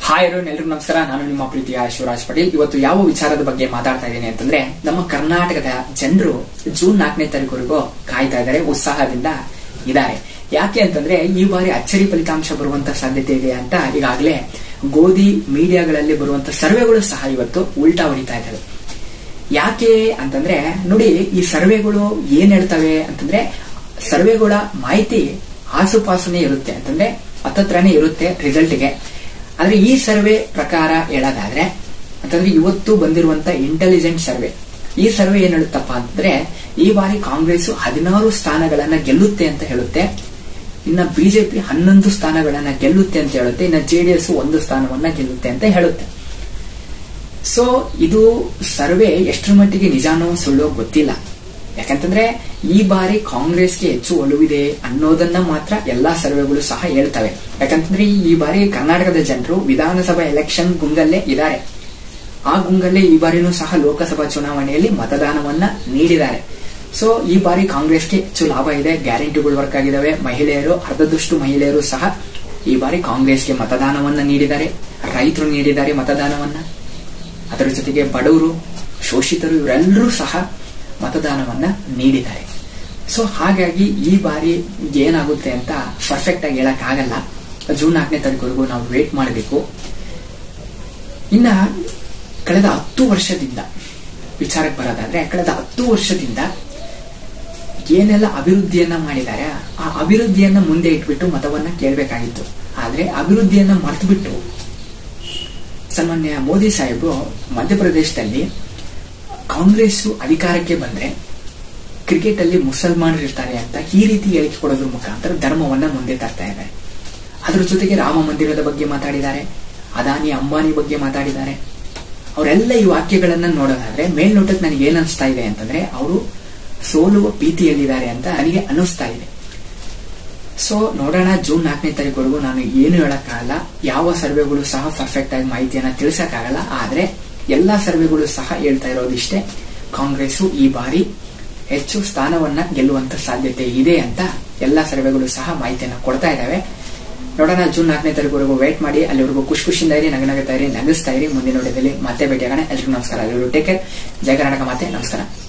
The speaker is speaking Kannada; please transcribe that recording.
ಹಾಯ್ ಎಲ್ರಿಗೂ ಎಲ್ರಿಗೂ ನಮಸ್ಕಾರ ನಾನು ನಿಮ್ಮ ಪ್ರೀತಿಯ ಶಿವರಾಜ್ ಪಟೇಲ್ ಇವತ್ತು ಯಾವ ವಿಚಾರದ ಬಗ್ಗೆ ಮಾತಾಡ್ತಾ ಇದ್ದೀನಿ ಅಂತಂದ್ರೆ ನಮ್ಮ ಕರ್ನಾಟಕದ ಜನರು ಜೂನ್ ನಾಲ್ಕನೇ ತಾರೀಕುವರೆಗೂ ಕಾಯ್ತಾ ಇದ್ದಾರೆ ಉತ್ಸಾಹದಿಂದ ಇದ್ದಾರೆ ಯಾಕೆ ಅಂತಂದ್ರೆ ಈ ಬಾರಿ ಅಚ್ಚರಿ ಫಲಿತಾಂಶ ಬರುವಂತ ಸಾಧ್ಯತೆ ಇದೆ ಅಂತ ಈಗಾಗಲೇ ಗೋಧಿ ಮೀಡಿಯಾಗಳಲ್ಲಿ ಬರುವಂತ ಸರ್ವೆಗಳು ಸಹ ಇವತ್ತು ಉಲ್ಟಾ ಹೊಡಿತಾ ಇದ್ದಾವೆ ಯಾಕೆ ಅಂತಂದ್ರೆ ನೋಡಿ ಈ ಸರ್ವೆಗಳು ಏನ್ ಹೇಳ್ತವೆ ಅಂತಂದ್ರೆ ಸರ್ವೆಗಳ ಮಾಹಿತಿ ಆಸುಪಾಸುನೇ ಇರುತ್ತೆ ಅಂತಂದ್ರೆ ಹತ್ತತ್ರನೇ ಇರುತ್ತೆ ರಿಸಲ್ಟ್ಗೆ ಆದ್ರೆ ಈ ಸರ್ವೆ ಪ್ರಕಾರ ಹೇಳೋದಾದ್ರೆ ಅಂತಂದ್ರೆ ಇವತ್ತು ಬಂದಿರುವಂತ ಇಂಟೆಲಿಜೆಂಟ್ ಸರ್ವೆ ಈ ಸರ್ವೆ ಏನ್ ಹೇಳುತ್ತಪ್ಪ ಅಂತಂದ್ರೆ ಈ ಬಾರಿ ಕಾಂಗ್ರೆಸ್ ಹದಿನಾರು ಸ್ಥಾನಗಳನ್ನ ಗೆಲ್ಲುತ್ತೆ ಅಂತ ಹೇಳುತ್ತೆ ಇನ್ನ ಬಿಜೆಪಿ ಹನ್ನೊಂದು ಸ್ಥಾನಗಳನ್ನ ಗೆಲ್ಲುತ್ತೆ ಅಂತ ಹೇಳುತ್ತೆ ಇನ್ನ ಜೆಡಿಎಸ್ ಒಂದು ಸ್ಥಾನವನ್ನ ಗೆಲ್ಲುತ್ತೆ ಅಂತ ಹೇಳುತ್ತೆ ಸೊ ಇದು ಸರ್ವೆ ಎಷ್ಟರ ಮಟ್ಟಿಗೆ ನಿಜಾನೋ ಸುಳ್ಳೋ ಗೊತ್ತಿಲ್ಲ ಯಾಕಂತಂದ್ರೆ ಈ ಬಾರಿ ಕಾಂಗ್ರೆಸ್ಗೆ ಹೆಚ್ಚು ಒಲವಿದೆ ಅನ್ನೋದನ್ನ ಮಾತ್ರ ಎಲ್ಲಾ ಸರ್ವೆಗಳು ಸಹ ಹೇಳ್ತವೆ ಯಾಕಂತಂದ್ರೆ ಈ ಬಾರಿ ಕರ್ನಾಟಕದ ಜನರು ವಿಧಾನಸಭಾ ಎಲೆಕ್ಷನ್ ಗುಂಗಲ್ಲೇ ಇದ್ದಾರೆ ಆ ಗುಂಗಲ್ಲೇ ಈ ಬಾರಿನೂ ಸಹ ಲೋಕಸಭಾ ಚುನಾವಣೆಯಲ್ಲಿ ಮತದಾನವನ್ನ ನೀಡಿದ್ದಾರೆ ಸೊ ಈ ಬಾರಿ ಕಾಂಗ್ರೆಸ್ಗೆ ಹೆಚ್ಚು ಲಾಭ ಇದೆ ಗ್ಯಾರಂಟಿಗಳು ವರ್ಕ್ ಆಗಿದಾವೆ ಮಹಿಳೆಯರು ಅರ್ಧದಷ್ಟು ಮಹಿಳೆಯರು ಸಹ ಈ ಬಾರಿ ಕಾಂಗ್ರೆಸ್ಗೆ ಮತದಾನವನ್ನ ನೀಡಿದ್ದಾರೆ ರೈತರು ನೀಡಿದ್ದಾರೆ ಮತದಾನವನ್ನ ಅದರ ಜೊತೆಗೆ ಬಡವರು ಶೋಷಿತರು ಇವರೆಲ್ಲರೂ ಸಹ ಮತದಾನವನ್ನ ನೀಡಿದ್ದಾರೆ ಸೊ ಹಾಗಾಗಿ ಈ ಬಾರಿ ಏನಾಗುತ್ತೆ ಅಂತ ಪರ್ಫೆಕ್ಟ್ ಆಗಿ ಹೇಳಕ್ ಆಗಲ್ಲ ಜೂನ್ ನಾಲ್ಕನೇ ತಾರೀಕುವರೆಗೂ ನಾವು ವೇಟ್ ಮಾಡಬೇಕು ಇನ್ನ ಕಳೆದ ಹತ್ತು ವರ್ಷದಿಂದ ವಿಚಾರಕ್ಕೆ ಬರೋದಾದ್ರೆ ಕಳೆದ ಹತ್ತು ವರ್ಷದಿಂದ ಏನೆಲ್ಲ ಅಭಿವೃದ್ಧಿಯನ್ನ ಮಾಡಿದ್ದಾರೆ ಆ ಅಭಿವೃದ್ಧಿಯನ್ನ ಮುಂದೆ ಇಟ್ಬಿಟ್ಟು ಮತವನ್ನ ಕೇಳಬೇಕಾಗಿತ್ತು ಆದ್ರೆ ಅಭಿವೃದ್ಧಿಯನ್ನ ಮರೆತುಬಿಟ್ಟು ಸನ್ಮಾನ್ಯ ಮೋದಿ ಸಾಹೇಬರು ಮಧ್ಯಪ್ರದೇಶದಲ್ಲಿ ಕಾಂಗ್ರೆಸ್ ಅಧಿಕಾರಕ್ಕೆ ಬಂದ್ರೆ ಕ್ರಿಕೆಟ್ ಅಲ್ಲಿ ಮುಸಲ್ಮಾನರು ಇರ್ತಾರೆ ಅಂತ ಈ ರೀತಿ ಹೇಳಿಕೆ ಕೊಡೋದ್ರ ಮುಖಾಂತರ ಧರ್ಮವನ್ನ ಮುಂದೆ ತರ್ತಾ ಇದ್ದಾರೆ ಅದ್ರ ಜೊತೆಗೆ ರಾಮ ಮಂದಿರದ ಬಗ್ಗೆ ಮಾತಾಡಿದ್ದಾರೆ ಅದಾನಿ ಅಂಬಾನಿ ಬಗ್ಗೆ ಮಾತಾಡಿದ್ದಾರೆ ಅವರೆಲ್ಲ ಈ ವಾಕ್ಯಗಳನ್ನ ನೋಡೋದಾದ್ರೆ ಮೇಲ್ನೋಟಕ್ಕೆ ನನಗೆ ಏನ್ ಅನಿಸ್ತಾ ಇದೆ ಅಂತಂದ್ರೆ ಅವರು ಸೋಲುವ ಭೀತಿಯಲ್ಲಿದ್ದಾರೆ ಅಂತ ನನಗೆ ಅನ್ನಿಸ್ತಾ ಇದೆ ಸೊ ನೋಡೋಣ ಜೂನ್ ನಾಲ್ಕನೇ ತಾರೀಕುವರೆಗೂ ನಾನು ಏನು ಹೇಳಕ್ಕಾಗಲ್ಲ ಯಾವ ಸರ್ವೆಗಳು ಸಹ ಪರ್ಫೆಕ್ಟ್ ಆಗಿ ಮಾಹಿತಿಯನ್ನ ತಿಳಿಸಕ್ಕಾಗಲ್ಲ ಆದ್ರೆ ಎಲ್ಲಾ ಸರ್ವೆಗಳು ಸಹ ಹೇಳ್ತಾ ಇರೋದಿಷ್ಟೇ ಕಾಂಗ್ರೆಸ್ ಈ ಬಾರಿ ಹೆಚ್ಚು ಸ್ಥಾನವನ್ನ ಗೆಲ್ಲುವಂತ ಸಾಧ್ಯತೆ ಇದೆ ಅಂತ ಎಲ್ಲಾ ಸರ್ವೆಗಳು ಸಹ ಮಾಹಿತಿಯನ್ನ ಕೊಡ್ತಾ ಇದಾವೆ ನೋಡೋಣ ಜೂನ್ ನಾಲ್ಕನೇ ತಾರೀಕುವರೆಗೂ ವೇಟ್ ಮಾಡಿ ಅಲ್ಲಿವರೆಗೂ ಖುಷಿ ಖುಷಿಯಿಂದ ಇರಿ ನಗನಗುತ್ತಾ ಇರಿ ನಗಿಸ್ತಾ ಇರಿ ಮುಂದಿನ ನೋಡಿದಲ್ಲಿ ಮತ್ತೆ ಭೇಟಿಯಾಗೋಣ ಎಲ್ರಿಗೂ ನಮಸ್ಕಾರ ಎಲ್ಲರೂ ಟೇಕ್ ಕೇರ್ ಜಯ ಕರ್ನಾಟಕ ಮತ್ತೆ ನಮಸ್ಕಾರ